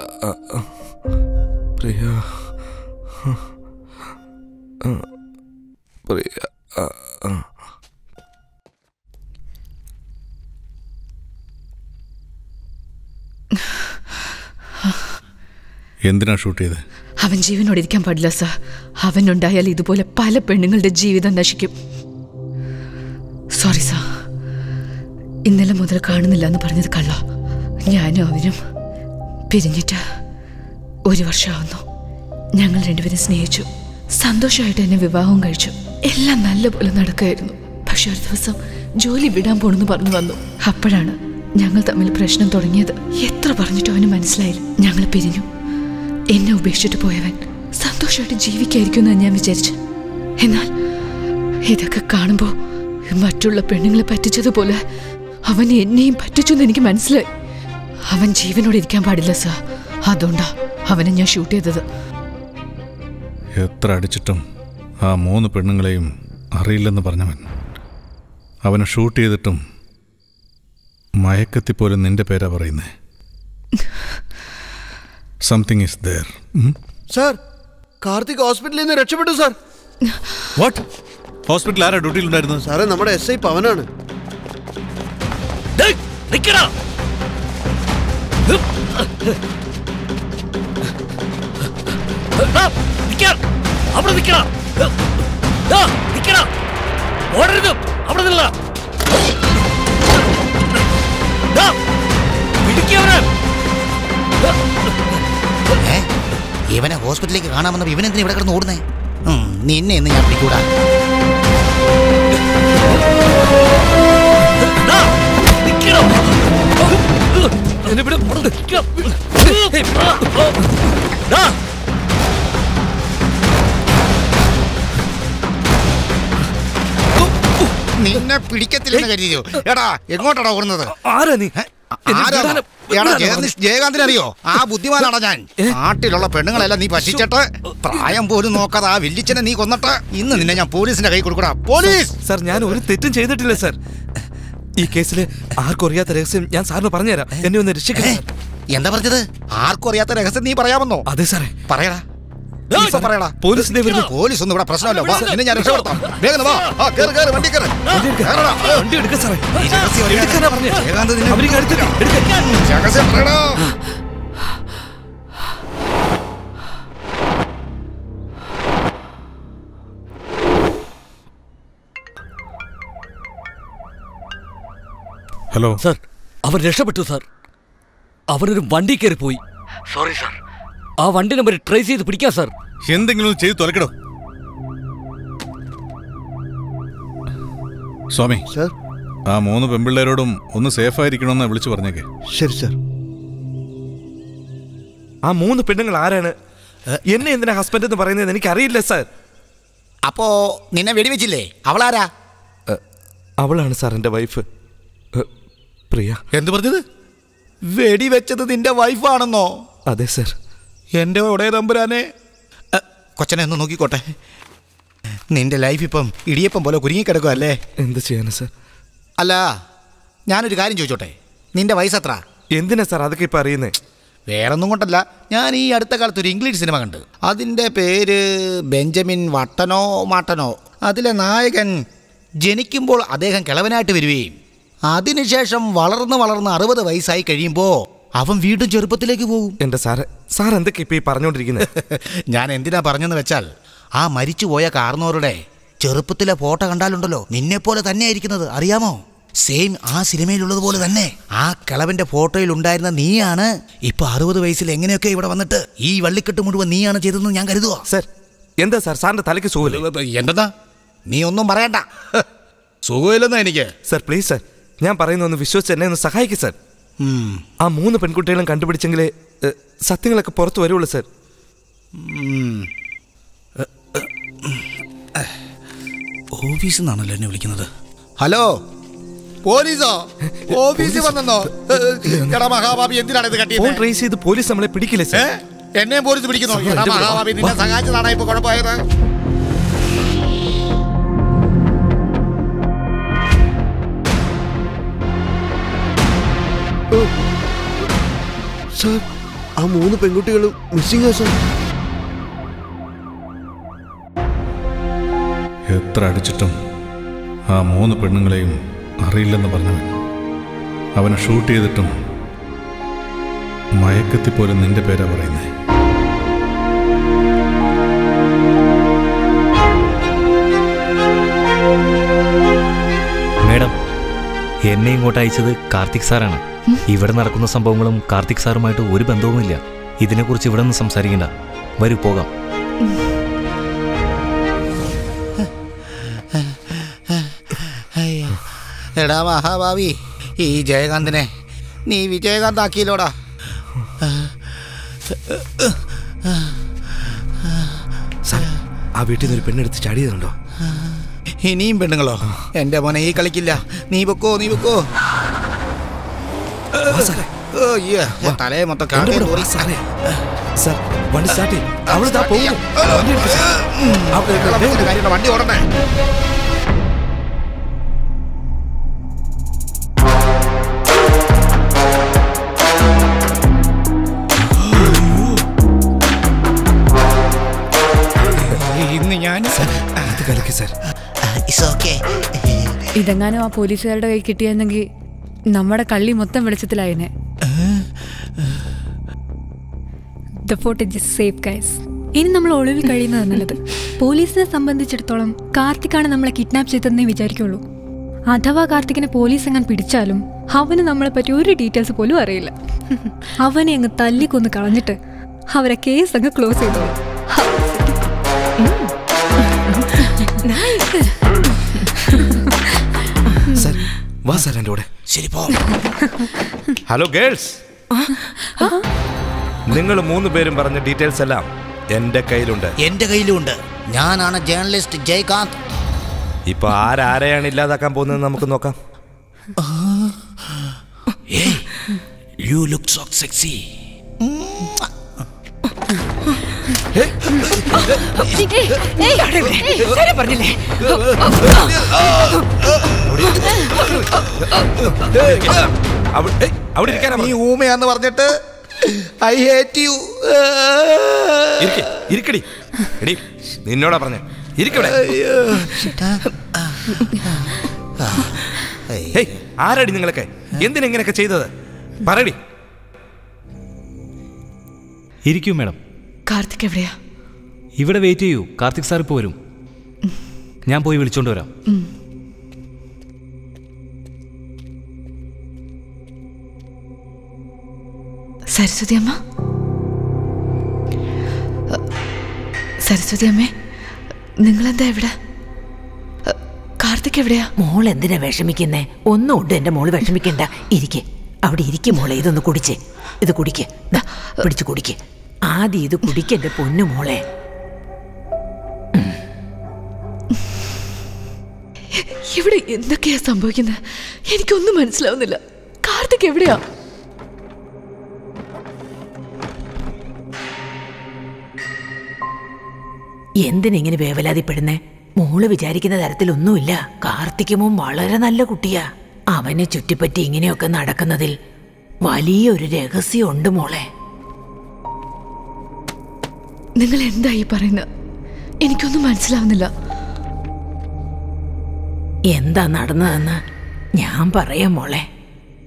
ആ, ആ. പ്രിയ ആ, പ്രിയ ആ, ആ. എന്തിനാ ഷൂട്ട് ചെയ്ത് അവൻ ജീവനോടെ ഇരിക്കാൻ പാടില്ല സാർ അവനുണ്ടായാൽ ഇതുപോലെ പല പെണ്ണുങ്ങളുടെ ജീവിതം നശിക്കും സോറി സാർ ഇന്നലെ മുതൽ കാണുന്നില്ല എന്ന് പറഞ്ഞത് കള്ള ഞാനും അവനും പിരിഞ്ഞിട്ട് ഒരു വർഷമാവുന്നു ഞങ്ങൾ രണ്ടുപേരും സ്നേഹിച്ചു സന്തോഷമായിട്ട് എന്നെ വിവാഹവും കഴിച്ചു എല്ലാം നല്ലപോലെ നടക്കുകയായിരുന്നു പക്ഷെ ഒരു ദിവസം ജോലി വിടാൻ പോണെന്ന് പറഞ്ഞു വന്നു അപ്പോഴാണ് ഞങ്ങൾ തമ്മിൽ പ്രശ്നം തുടങ്ങിയത് എത്ര പറഞ്ഞിട്ടും അവന് മനസ്സിലായില്ല ഞങ്ങൾ പിരിഞ്ഞു എന്നെ ഉപേക്ഷിച്ചിട്ട് പോയവൻ സന്തോഷമായിട്ട് ജീവിക്കായിരിക്കുമെന്ന് ഞാൻ വിചാരിച്ചു എന്നാൽ ഇതൊക്കെ കാണുമ്പോൾ മറ്റുള്ള പെണ്ണുങ്ങളെ പറ്റിച്ചതുപോലെ അവൻ എന്നെയും പറ്റിച്ചെന്ന് എനിക്ക് മനസ്സിലായി അവൻ ജീവനോടെ ഇരിക്കാൻ പാടില്ല സാർ അതുകൊണ്ടാ അവനെ ഞാൻ ഷൂട്ട് ചെയ്തത് എത്ര അടിച്ചിട്ടും ആ മൂന്ന് പെണ്ണുങ്ങളെയും അറിയില്ലെന്ന് പറഞ്ഞവൻ അവനെ ഷൂട്ട് ചെയ്തിട്ടും മയക്കത്തിൽ പോലും നിന്റെ പേരാ പറയുന്നേ something is there sir Karthik ഹോസ്പിറ്റലിൽ നിന്ന് രക്ഷപ്പെട്ടു സാർ വാട്ട് ഹോസ്പിറ്റൽ ആരാ ഡ്യൂട്ടിയിലുണ്ടായിരുന്നത് സാറേ നമ്മുടെ എസ് ഐ പവനാണ് നിക്കടാ നിക്കാൻ അവിടെ നിക്കടാ ദാ, നിക്കടാ ഓടരുത് അവിടെ നില്ല പിടിക്കവനെ ഏ? ഇവനെ ഹോസ്പിറ്റലിലേക്ക് കാണാമെന്ന് ഇവനെന്തിനാ ഇവിടെ കിടന്ന് ഓടുന്നേ ഉം, നിന്നെ എന്ന് ഞാൻ പിടിക്കൂടാ നിക്കണം ഇവിടെ നിക്കാം. ദാ, നിന്നെ പിടിക്കത്തില്ലെന്ന് കരുതിയോ എടാ എങ്ങോട്ടാടാ ഓടുന്നത് ആരാ നീ ആരാ? എടാ, ജയകൃഷ്ണ- ജയകാന്തിനെ അറിയോ ആ ബുദ്ധിമാനാടാ ഞാൻ നാട്ടിലുള്ള പെണ്ണുങ്ങളെല്ലാം നീ പറ്റിച്ചിട്ട് പ്രായം പോലും നോക്കാതെ ആ വില്ലിച്ചനെ നീ കൊന്നിട്ട് ഇന്ന് നിന്നെ ഞാൻ പോലീസിന്റെ കൈ കൊടുക്കടാ പോലീസ് സാർ ഞാൻ ഒരു തെറ്റും ചെയ്തിട്ടില്ല സാർ ഈ കേസിൽ ആർക്കും അറിയാത്ത രഹസ്യം ഞാൻ സാറിന് പറഞ്ഞുതരാം എന്നെ ഒന്ന് രക്ഷിക്കണം സാർ. എന്താ പറഞ്ഞത് ആർക്കും അറിയാത്ത രഹസ്യം നീ പറയാമെന്നോ അതെ സാറേ പറയടാ ഇപ്പൊ പറയടാ പോലീസിന്റെ വരുന്നു പോലീസ് ഒന്നും ഇവിടെ പ്രശ്നമല്ല വാ നിന്നെ ഞാൻ രക്ഷപ്പെടുത്താം വേഗം വാ ആ കേറ് കേറ് വണ്ടി കേറ് കേറടാ. വണ്ടി എടുക്ക സാറേ ഈ രഹസ്യം അറിയാതെ എടുക്കാനാ പറഞ്ഞേ ജയകാന്ത് നിന്നെ അവർക്ക് അടുത്തെത്തി എടുക്ക രഹസ്യം പറയടാ ഹലോ സാർ അവൻ രക്ഷപ്പെട്ടു സാർ അവനൊരു വണ്ടി കയറി പോയി സോറി സാർ ആ വണ്ടി നമ്പർ ട്രേസ് ചെയ്ത് പിടിക്കാം സാർ എന്തെങ്കിലും ഒന്ന് ചെയ്ത് തുലക്കടോ സ്വാമി സാർ ആ മൂന്ന് പെമ്പിള്ളേരോടും ഒന്ന് സേഫായിരിക്കണമെന്ന് വിളിച്ചു പറഞ്ഞേക്കെ ശരി സാർ ആ മൂന്ന് പെണ്ണുങ്ങൾ ആരാണ് എന്നെ എന്തിനാ ഹസ്ബൻഡ് എന്ന് പറയുന്നത് എനിക്ക് അറിയില്ല സാർ അപ്പോ നിന്നെ വെടിവെച്ചില്ലേ അവളാരാ അവളാണ് സാർ എൻ്റെ വൈഫ് പ്രിയ എന്ത് പറഞ്ഞത് വെടിവെച്ചത് നിന്റെ വൈഫാണെന്നോ അതെ സാർ എന്റെ ഒടേ തമ്പുരാനെ അ, കൊച്ചനെ ഒന്ന് നോക്കിക്കോട്ടെ നിന്റെ ലൈഫ് ഇപ്പം ഇടിയപ്പം പോലെ കുരുങ്ങിക്കിടക്കുക അല്ലേ എന്ത് ചെയ്യാനാ സാർ അല്ല ഞാനൊരു കാര്യം ചോദിച്ചോട്ടെ നിന്റെ വയസ്സെത്ര എന്തിനാ സാർ അതൊക്കെ ഇപ്പം അറിയുന്നേ വേറൊന്നും കൊണ്ടല്ല ഞാൻ ഈ അടുത്ത കാലത്ത് ഒരു ഇംഗ്ലീഷ് സിനിമ കണ്ട് അതിൻ്റെ പേര് ബെഞ്ചമിൻ വട്ടനോ മാട്ടനോ അതിലെ നായകൻ ജനിക്കുമ്പോൾ അദ്ദേഹം കിളവനായിട്ട് വരികയും അതിനുശേഷം വളർന്ന് വളർന്ന് അറുപത് വയസ്സായി കഴിയുമ്പോൾ അവൻ വീണ്ടും ചെറുപ്പത്തിലേക്ക് പോകും എൻ്റെ സാറ് സാർ എന്തൊക്കെ ഇപ്പം ഈ പറഞ്ഞുകൊണ്ടിരിക്കുന്നത് ഞാൻ എന്തിനാ പറഞ്ഞെന്ന് വെച്ചാൽ ആ മരിച്ചുപോയ കാർന്നോരുടെ ചെറുപ്പത്തിലെ ഫോട്ടോ കണ്ടാലുണ്ടല്ലോ നിന്നെപ്പോലെ തന്നെ ആയിരിക്കുന്നത് അറിയാമോ സെയിം ആ സിനിമയിലുള്ളത് തന്നെ ആ കിളവന്റെ ഫോട്ടോയിൽ ഉണ്ടായിരുന്ന നീയാണ് ഇപ്പൊ അറുപത് വയസ്സിൽ എങ്ങനെയൊക്കെ ഇവിടെ വന്നിട്ട് ഈ വള്ളിക്കെട്ട് മുഴുവൻ നീയാണ് ചെയ്തതെന്ന് ഞാൻ കരുതുക സാർ എന്താ സാർ സാറിൻ്റെ തലയ്ക്ക് സുഖമില്ല എന്താ നീ ഒന്നും പറയണ്ട സുഖമില്ലെന്നാ എനിക്ക് സാർ പ്ലീസ് സാർ ഞാൻ പറയുന്ന ഒന്ന് വിശ്വസിച്ച് എന്നെ ഒന്ന് സഹായിക്കും സാർ ഉം, ആ മൂന്ന് പെൺകുട്ടികളും കണ്ടുപിടിച്ചെങ്കിലേ ഏ, സത്യങ്ങളൊക്കെ പുറത്തു വരുള്ളൂ സാർ ഉം. ഓഫീസിൽ നിന്നാണല്ലോ എന്നെ വിളിക്കുന്നത് ഹലോ പോലീസോ ഓഫീസിൽ വന്നെന്നോ എടാ മഹാഭാബി എന്തിനാണ് ഇത് ഫോൺ കട്ടിയത് ട്രേസ് ചെയ്ത് പോലീസ് നമ്മളെ പിടിക്കില്ലേ ഏ? സാർ എന്നെയും പോലീസ് പിടിക്കുന്നോ സാർ, എടാ എന്റെ കൂടെ വാ. മഹാഭാബി നിന്നെ സഹായിച്ചതാണ് ഇപ്പൊ കുഴപ്പമായത് സാർ ആ മൂന്ന് പെൺകുട്ടികളും മിസ്സിംഗ് സാർ എത്ര അടിച്ചിട്ടും ആ മൂന്ന് പെണ്ണുങ്ങളെയും അറിയില്ലെന്ന് പറഞ്ഞവൻ അവനെ ഷൂട്ട് ചെയ്തിട്ടും മയക്കത്തിൽ പോലും നിന്റെ പേരാ പറയുന്നേ മേഡം എന്നെ ഇങ്ങോട്ട് അയച്ചത് കാർത്തിക് സാറാണ് ഇവിടെ നടക്കുന്ന സംഭവങ്ങളും കാർത്തിക് സാറുമായിട്ട് ഒരു ബന്ധവുമില്ല ഇതിനെക്കുറിച്ച് ഇവിടെ നിന്ന് സംസാരിക്കണ്ട വരൂ പോകാം അയ്യോ. എടാ മഹാഭാവി ഈ ജയകാന്തിനെ നീ വിജയകാന്ത് ആക്കിയില്ലോടാ സാർ ആ വീട്ടിൽ നിന്ന് ഒരു പെണ്ണെടുത്ത് ചാടിയതുണ്ടോ ഇനിയും പെണ്ണുങ്ങളോ എന്റെ മോനെ ഈ കളിക്കില്ല നീ പൊക്കോ നീ പൊക്കോ ഓ, അയ്യോ, തലയെ മൊത്തം എന്റെ കാക്കയെ കൂടെ വാ കോറി. സാറേ. സാർ വണ്ടി സ്റ്റാർട്ട് ചെയ്യും അവൾ ഇതാ പോകുന്നു വണ്ടി എടുക്ക് സാർ. ആ, വേ- വേ- വെള്ളത്തിന്റെ വേഗം. കാര്യമുള്ള വണ്ടി ഓടണേ ഇന്ന് ഞാൻ ഇത് കലക്കി സാർ ഇതെങ്ങാനും ആ പോലീസുകാരുടെ കൈ കിട്ടിയെന്നെങ്കിൽ നമ്മുടെ കള്ളി മൊത്തം വെളിച്ചത്തിലായനെ ദ ഫോർട്ട് സേഫ് ഗൈസ് ഇനി നമ്മൾ ഒളിവിൽ കഴിയുന്നത് നല്ലത് പോലീസിനെ സംബന്ധിച്ചിടത്തോളം കാർത്തിക്കാണ് നമ്മളെ കിഡ്നാപ്പ് ചെയ്തതെന്നേ വിചാരിക്കുള്ളൂ അഥവാ കാർത്തിക്കിനെ പോലീസ് എങ്ങനെ പിടിച്ചാലും അവന് നമ്മളെ പറ്റി ഒരു ഡീറ്റെയിൽസ് പോലും അറിയില്ല അവനെ അങ്ങ് തല്ലിക്കൊന്ന് കളഞ്ഞിട്ട് അവരെ കേസ് അങ്ങ് ക്ലോസ് ചെയ്തോളൂ സാർ വാ സാർ എൻ്റെ കൂടെ ശരി പോ ഹലോ ഗേൾസ് നിങ്ങൾ മൂന്ന് പേരും പറഞ്ഞ ഡീറ്റെയിൽസ് എല്ലാം എൻ്റെ കയ്യിലുണ്ട് എന്റെ കയ്യിലുണ്ട് ഞാനാണ് ജേർണലിസ്റ്റ് ജയകാന്ത് ഇപ്പൊ ആരാരെയാണ് ഇല്ലാതാക്കാൻ പോകുന്നത് നമുക്ക് നോക്കാം യു ലുക്ക് സോ സെക്സി പറഞ്ഞില്ലേ അവ- ഏയ്, അവിടെ ഇരിക്കാനാ നീ പറഞ്ഞത്. ഊമയാന്ന് പറഞ്ഞിട്ട് ഐ ഹേറ്റ് യു ഇരിക്ക്, ഇരിക്കടി എടി നിന്നോടാ പറഞ്ഞേ ഇരിക്കവിടെ ഹേയ് ആരാടി നിങ്ങളൊക്കെ എന്തിനാ ഇങ്ങനെയൊക്കെ ചെയ്തത് പറയടി ഇരിക്കൂ മേഡം കാർത്തിക് എവിടെയാ ഇവിടെ വെയിറ്റ് ചെയ്യൂ കാർത്തിക് സാർ ഇപ്പോൾ വരും ഞാൻ പോയി വിളിച്ചോണ്ട് വരാം സരസ്വതി അമ്മ അ, സരസ്വതി അമ്മേ നിങ്ങളെന്താ ഇവിടെ അ, കാർത്തിക് എവിടെയാ മോൾ എന്തിനാ വിഷമിക്കുന്നേ ഒന്നും ഉണ്ട് എന്റെ മോള് വിഷമിക്കണ്ട ഇരിക്കെ അവിടെ ഇരിക്കും മോളെ ഇതൊന്ന് കുടിച്ച് ഇത് കുടിക്ക് ദാ, പിടിച്ച് കുടിക്ക് ആദ്യം ഇത് കുടിക്ക് എന്റെ പൊന്നു മോളെ ഇവിടെ എന്തൊക്കെയാ സംഭവിക്കുന്നത് എനിക്കൊന്നും മനസ്സിലാവുന്നില്ല കാർത്തിക് എവിടെയാ എന്തിനിങ്ങനെ വേവലാതിപ്പെടുന്നേ മോള് വിചാരിക്കുന്ന തരത്തിലൊന്നുമില്ല കാർത്തികമോൻ വളരെ നല്ല കുട്ടിയാ അവനെ ചുറ്റിപ്പറ്റി ഇങ്ങനെയൊക്കെ നടക്കുന്നതിൽ വലിയൊരു രഹസ്യമുണ്ട് മോളെ നിങ്ങൾ എന്താ ഈ പറയുന്നത് എനിക്കൊന്നും മനസ്സിലാവുന്നില്ല എന്താ നടന്നതെന്ന് ഞാൻ പറയാം മോളെ